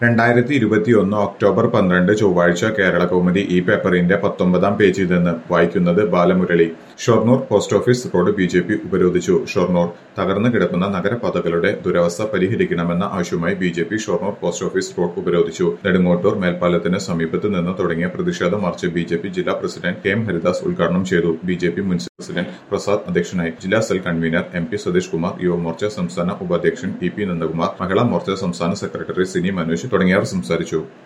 രണ്ടായിരത്തി ഇരുപത്തിയൊന്ന് ഒക്ടോബർ പന്ത്രണ്ട് ചൊവ്വാഴ്ച കേരള കൗമുദി ഈ പേപ്പറിന്റെ പത്തൊമ്പതാം പേജിൽ നിന്ന് വായിക്കുന്നത് Balamurali Shoranur post office road B J P ഉപരോധിച്ചു ഷൊർണൂർ തകർന്നു കിടക്കുന്ന നഗരപാതകളുടെ ദുരവസ്ഥ പരിഹരിക്കണമെന്ന ആവശ്യവുമായി B J P Shoranur post office road ഉപരോധിച്ചു നെടുങ്ങോട്ടൂർ മേൽപ്പാലത്തിന് സമീപത്ത് നിന്ന് തുടങ്ങിയ പ്രതിഷേധ മാർച്ച് ബി ജെ പി ജില്ലാ പ്രസിഡന്റ് കെ എം ഹരിദാസ് ഉദ്ഘാടനം ചെയ്തു ബി ജെ പി മുൻ പ്രസിഡന്റ് പ്രസാദ് അധ്യക്ഷനായി ജില്ലാ cell convenor M P Satheesh Kumar Yuvamorcha സംസ്ഥാന ഉപാധ്യക്ഷൻ ഇ പി നന്ദകുമാർ മഹിളാ മോർച്ച സംസ്ഥാന സെക്രട്ടറി സിനി മനോജ് തുടങ്ങിയവർ സംസാരിച്ചു